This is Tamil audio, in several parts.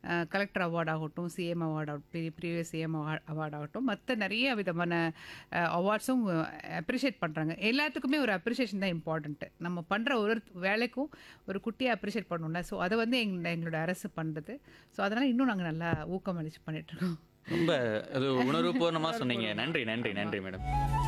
கலெக்டர் அவார்ட் ஆகட்டும் சிஎம் அவார்ட் ஆகட்டும் ப்ரீவியஸ் சிஎம் அவார்ட் ஆகட்டும் மற்ற நிறைய விதமான அவார்ட்ஸும் அப்ரிஷியேட் பண்ணுறாங்க எல்லாத்துக்குமே ஒரு அப்ரிஷியேஷன் தான் இம்பார்ட்டண்ட்டு நம்ம பண்ணுற ஒரு ஒரு வேலைக்கும் ஒரு குட்டியை அப்ரிஷியேட் பண்ணணும்ல ஸோ அதை வந்து எங்க எங்களோட அரசு பண்ணுறது ஸோ அதனால் இன்னும் நாங்கள் நல்லா ஊக்கம் அளிச்சு பண்ணிகிட்ருக்கோம் ரொம்ப அது உணர்வுபூர்ணமா சொன்னீங்க நன்றி நன்றி நன்றி மேடம்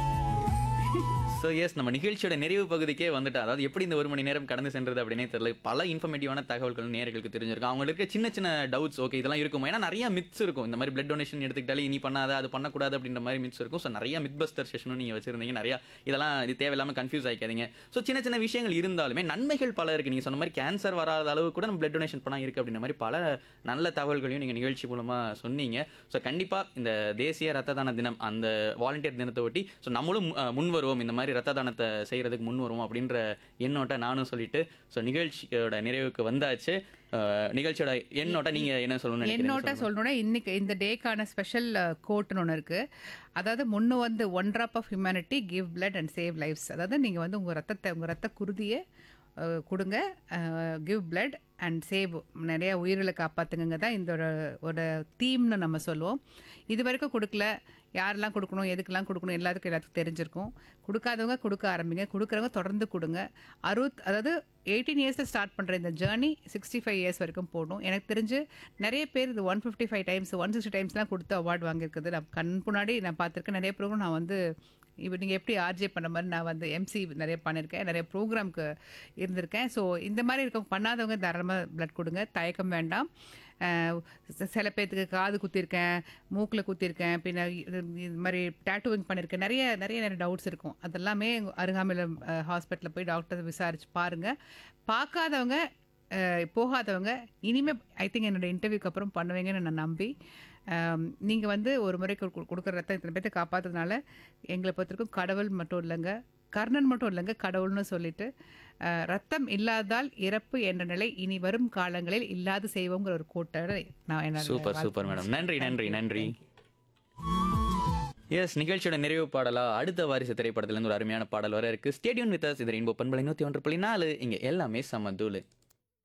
ஸோ எஸ் நம்ம நிகழ்ச்சியோட நிறைவு பகுதிக்கே வந்துட்டு அதாவது எப்படி இந்த ஒரு மணி நேரம் கடந்து சென்றது அப்படின்னே தெரியல பல இன்ஃபர்மேட்டிவான தகவல்கள் நேர்களுக்கு தெரிஞ்சிருக்கும் அவங்களுக்கு இருக்க சின்ன சின்ன டவுட்ஸ் ஓகே இதெல்லாம் இருக்கும் ஏன்னா நிறைய மித்ஸ் இருக்கும் இந்த மாதிரி பிளட் டொனேஷன் எடுத்துக்கிட்டாலே இனி பண்ணாத அது பண்ணக்கூடாது அப்படின்ற மாதிரி மித்ஸ் இருக்கும் ஸோ நிறைய மித் பஸ்டர் செஷனும் நீங்கள் வச்சிருந்தீங்க நிறைய இதெல்லாம் இது தேவையில்லாமல் கன்ஃபியூஸ் ஆகிக்காதீங்க ஸோ சின்ன சின்ன விஷயங்கள் இருந்தாலுமே நன்மைகள் பல இருக்கு நீங்கள் சொன்ன மாதிரி கேன்சர் வராத அளவு கூட நம்ம பிளட் டொனேஷன் பண்ணா இருக்கு அப்படின்ற மாதிரி பல நல்ல தகவல்களையும் நீங்கள் நிகழ்ச்சி மூலமாக சொன்னீங்க ஸோ கண்டிப்பாக இந்த தேசிய ரத்த தான தினம் அந்த வாலண்டியர் தினத்தை ஒட்டி ஸோ நம்மளும் அஹ், முன் வருவோம் இந்த மாதிரி ரத்த தானத்தை செய்கிறதுக்கு முன் வருவோம் அப்படின்ற எண்ணோட்ட நானும் சொல்லிட்டு ஸோ நிகழ்ச்சியோட நிறைவுக்கு வந்தாச்சு அஹ், நிகழ்ச்சியோட எண்ணோட்ட நீங்கள் என்ன சொல்லணும்னு என்னோட்ட நினைக்கிறீங்க சொல்லணும்னா இன்னைக்கு இந்த டேக்கான ஸ்பெஷல் கோட்னு ஒன்று இருக்கு அதாவது முன்னு வந்து one drop of humanity give blood and save lives அதாவது நீங்கள் வந்து உங்கள் ரத்தத்தை உங்கள் ரத்த குருதியை அஹ், கொடுங்க கிவ் பிளட் அண்ட் சேவ் நிறைய உயிர்களை காப்பாற்றுங்க தான் இந்த ஒரு தீம்னு நம்ம சொல்லுவோம் இது வரைக்கும் கொடுக்கல யாரெல்லாம் கொடுக்கணும் எதுக்கெல்லாம் கொடுக்கணும் எல்லாத்துக்கும் எல்லாத்துக்கும் தெரிஞ்சிருக்கும் கொடுக்காதவங்க கொடுக்க ஆரம்பிங்க கொடுக்குறவங்க தொடர்ந்து கொடுங்க அறுபத் அதாவது எயிட்டீன் இயர்ஸில் ஸ்டார்ட் பண்ணுற இந்த ஜேர்னி சிக்ஸ்டி ஃபைவ் இயர்ஸ் வரைக்கும் போகணும் எனக்கு தெரிஞ்சு நிறைய பேர் இது one fifty five times one sixty டைம்ஸ்லாம் கொடுத்து அவார்டு வாங்கியிருக்குது நான் கண் முன்னாடி நான் பார்த்துருக்கேன் நிறைய ப்ரோக்ராம் நான் வந்து இப்போ நீங்கள் எப்படி ஆர்ஜே பண்ண மாதிரி நான் வந்து எம்சி நிறைய பண்ணியிருக்கேன் நிறைய ப்ரோக்ராம்க்கு இருந்திருக்கேன் ஸோ இந்த மாதிரி இருக்க பண்ணாதவங்க தாராளமாக பிளட் கொடுங்க தயக்கம் வேண்டாம் அஹ் ச- சில பேர்த்துக்கு காது குத்திருக்கேன் மூக்கில் குத்திருக்கேன் பின்ன இது இது மாதிரி டேட்டூவிங் பண்ணியிருக்கேன் நிறைய நிறைய நிறைய டவுட்ஸ் இருக்கும் அதெல்லாமே அருகாமையில் ஹாஸ்பிட்டலில் போய் டாக்டர் விசாரிச்சு பாருங்கள் பார்க்காதவங்க அஹ், போகாதவங்க இனிமேல் ஐ திங்க் என்னோட இன்டர்வியூக்கு அப்புறம் பண்ணுவீங்கன்னு நான் நம்பி நீங்கள் வந்து ஒரு முறைக்கு கு- கொடுக்குற ரத்தம் இத்தனை பேர்த்தை காப்பாற்றுறதுனால எங்களை பொறுத்தவரைக்கும் கடவுள் மட்டும் இல்லைங்க கர்ணன் மட்டும் இல்லைங்க கடவுள்னு சொல்லிட்டு அஹ், ரத்தம் இல்லாதால் இறப்பு என்ற நிலை இனி வரும் காலங்களில் இல்லாது செய்வோங்கிற ஒரு கோட்டை நான் என்ன சூப்பர் சூப்பர் மேடம் நன்றி நன்றி நன்றி எஸ் நிகழ்ச்சியோட நிறைவு பாடலா அடுத்த வாரிசு திரைப்படத்துல இருந்து ஒரு அருமையான பாடல் வர இருக்கு ஸ்டேடியம் வித் அஸ் இது ரெயின்போ பண்பலை நூத்தி ஒன்று புள்ளி நாலு இங்க எல்லாமே சம தூளு